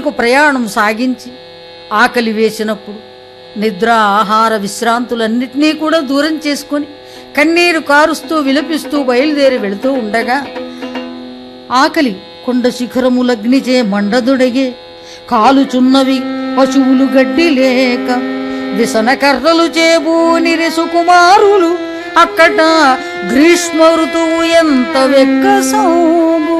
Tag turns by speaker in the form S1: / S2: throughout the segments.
S1: ముందుకు ప్రయాణం సాగించి ఆకలి వేసినప్పుడు నిద్ర ఆహార విశ్రాంతులన్నిటినీ కూడా దూరం చేసుకొని కన్నీరు కారుస్తూ విలపిస్తూ బయలుదేరి వెళుతూ ఉండగా ఆకలి కొండ శిఖరములగ్నిచే మండదుడగే కాలుచున్నవి పశువులు గడ్డి లేక విసన కర్రలు చేబూనిరి సుకుమారులు అక్కట గ్రీష్మ ఋతువు ఎంత వెక్కసోము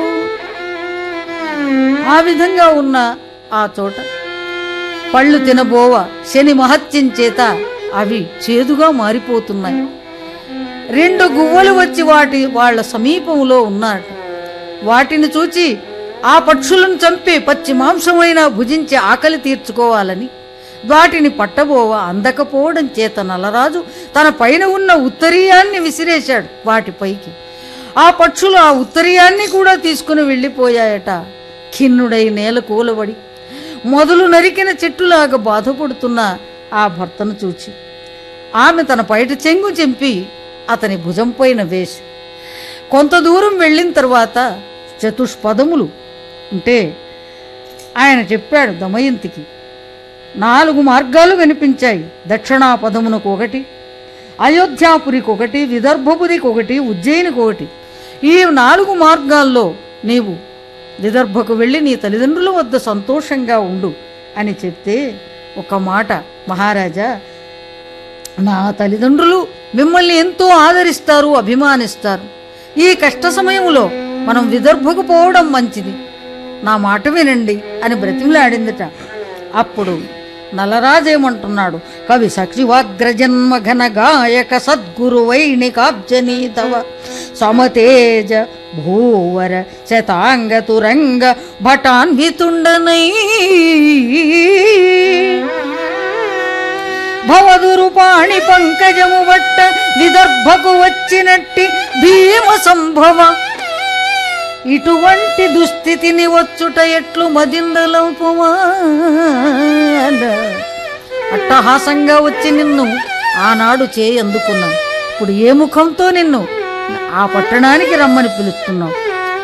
S1: ఆ విధంగా ఉన్న ఆ చోట పళ్ళు తినబోవ శని మహత్యం చేత అవి చేదుగా మారిపోతున్నాయి రెండు గువ్వలు వచ్చి వాటి వాళ్ళ సమీపంలో ఉన్నారట వాటిని చూచి ఆ పక్షులను చంపి పచ్చి మాంసమైన భుజించి ఆకలి తీర్చుకోవాలని వాటిని పట్టబోవ అందకపోవడం చేత నలరాజు తన పైన ఉన్న ఉత్తరీయాన్ని విసిరేశాడు వాటిపైకి ఆ పక్షులు ఆ ఉత్తరీయాన్ని కూడా తీసుకుని వెళ్ళిపోయాయట ఖిన్నుడై నేల కూలబడి మొదలు నరికిన చెట్టులాగా బాధపడుతున్న ఆ భర్తను చూచి ఆమె తన పైట చెంగు చెంపి అతని భుజంపైన వేసి కొంత దూరం వెళ్ళిన తర్వాత చతుష్పదములు అంటే ఆయన చెప్పాడు దమయంతికి నాలుగు మార్గాలు కనిపించాయి దక్షిణాపదమునకు ఒకటి అయోధ్యాపురికి ఒకటి విదర్భపురికి ఒకటి ఉజ్జయినికి ఒకటి ఈ నాలుగు మార్గాల్లో నీవు విదర్భకు వెళ్ళి నీ తల్లిదండ్రుల వద్ద సంతోషంగా ఉండు అని చెప్తే ఒక మాట మహారాజా నా తల్లిదండ్రులు మిమ్మల్ని ఎంతో ఆదరిస్తారు అభిమానిస్తారు ఈ కష్ట సమయంలో మనం విదర్భకు పోవడం మంచిది నా మాట వినండి అని బ్రతిమలాడిందట అప్పుడు నలరాజేమంటున్నాడు కవి సఖివాగ్రజన్మ ఘన గాయక సద్గురు వైణికాబ్జనీతవ సమతేజ భూవర శతాంగ తురంగ భటాన్వితుండనై భవదురు పాణి పంకజము బట్ట విదర్భకు వచ్చినట్టి భీమ సంభవ ఇటువంటి దుస్థితిని వచ్చుట ఎట్లు మదిందలవుపమా అట్టహాసంగా వచ్చి నిన్ను ఆనాడు చేయి అందుకున్నాను ఇప్పుడు ఏ ముఖంతో నిన్ను ఆ పట్టణానికి రమ్మని పిలుస్తున్నావు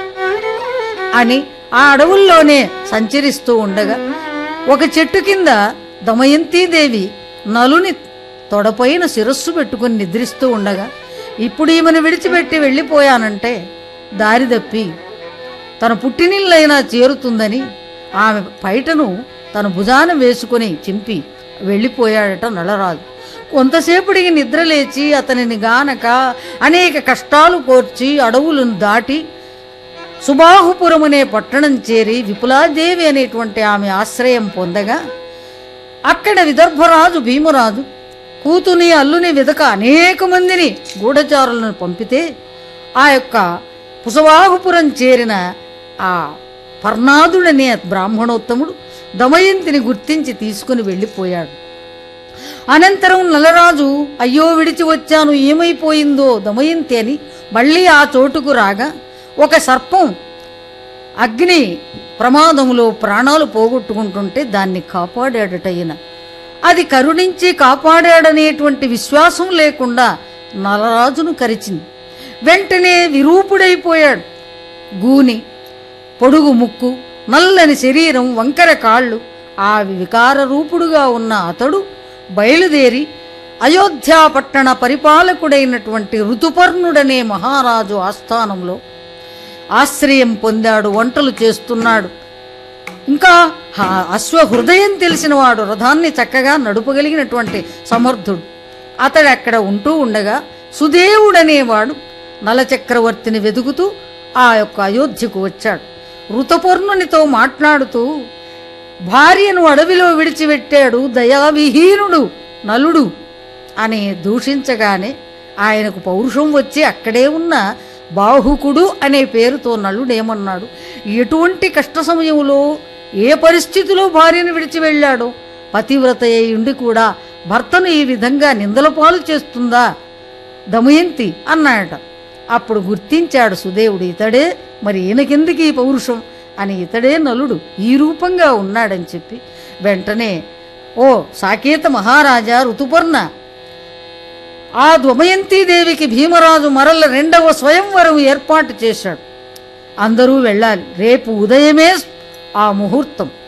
S1: అని ఆ అడవుల్లోనే సంచరిస్తూ ఉండగా ఒక చెట్టు కింద దమయంతీదేవి నలుని తొడపైన శిరస్సు పెట్టుకుని నిద్రిస్తూ ఉండగా ఇప్పుడు ఈమెను విడిచిపెట్టి వెళ్ళిపోయానంటే దారి తప్పి తన పుట్టినిల్లైనా చేరుతుందని ఆమె పైటను తన భుజాన వేసుకుని చింపి వెళ్ళిపోయాడట నలరాజు కొంతసేపటికి నిద్రలేచి అతనిని గానక అనేక కష్టాలు కోర్చి అడవులను దాటి సుబాహుపురం అనే పట్టణం చేరి విపులాదేవి అనేటువంటి ఆమె ఆశ్రయం పొందగా అక్కడ విదర్భరాజు భీమరాజు కూతుని అల్లుని వెదక అనేక మందిని గూఢచారులను పంపితే ఆ యొక్క పుసవాహుపురం చేరిన ఆ పర్ణాదుడనే బ్రాహ్మణోత్తముడు దమయంతిని గుర్తించి తీసుకుని వెళ్ళిపోయాడు అనంతరం నలరాజు అయ్యో విడిచి వచ్చాను ఏమైపోయిందో దమయంతి అని మళ్ళీ ఆ చోటుకు రాగా ఒక సర్పం అగ్ని ప్రమాదములో ప్రాణాలు పోగొట్టుకుంటుంటే దాన్ని కాపాడాడట ఈయన అది కరుణించి కాపాడాడనేటువంటి విశ్వాసం లేకుండా నలరాజును కరిచింది వెంటనే విరూపుడైపోయాడు గూని పొడుగు ముక్కు నల్లని శరీరం వంకర కాళ్ళు ఆ వికార రూపుడుగా ఉన్న అతడు బయలుదేరి అయోధ్యా పట్టణ పరిపాలకుడైనటువంటి ఋతుపర్ణుడనే మహారాజు ఆస్థానంలో ఆశ్రయం పొందాడు వంటలు చేస్తున్నాడు ఇంకా ఆ అశ్వహృదయం తెలిసినవాడు రథాన్ని చక్కగా నడుపగలిగినటువంటి సమర్థుడు అతడు అక్కడ ఉంటూ ఉండగా సుదేవుడనేవాడు నలచక్రవర్తిని వెతుకుతూ ఆ యొక్క అయోధ్యకు వచ్చాడు ఋతపర్ణునితో మాట్లాడుతూ భార్యను అడవిలో విడిచిపెట్టాడు దయావిహీనుడు నలుడు అని దూషించగానే ఆయనకు పౌరుషం వచ్చి అక్కడే ఉన్న బాహుకుడు అనే పేరుతో నలుడేమన్నాడు ఎటువంటి కష్ట సమయంలో ఏ పరిస్థితిలో భార్యను విడిచి వెళ్ళాడో పతివ్రత అయి ఉండి కూడా భర్తను ఈ విధంగా నిందల పాలు చేస్తుందా దమయంతి అన్నాడట అప్పుడు గుర్తించాడు సుదేవుడు ఇతడే మరి ఈయనకెందుకు ఈ పౌరుషం అని ఇతడే నలుడు ఈ రూపంగా ఉన్నాడని చెప్పి వెంటనే ఓ సాకేత మహారాజా ఋతుపర్ణ ఆ దేవికి భీమరాజు మరల రెండవ స్వయంవరం ఏర్పాటు చేశాడు అందరూ వెళ్ళాలి రేపు ఉదయమే ఆ ముహూర్తం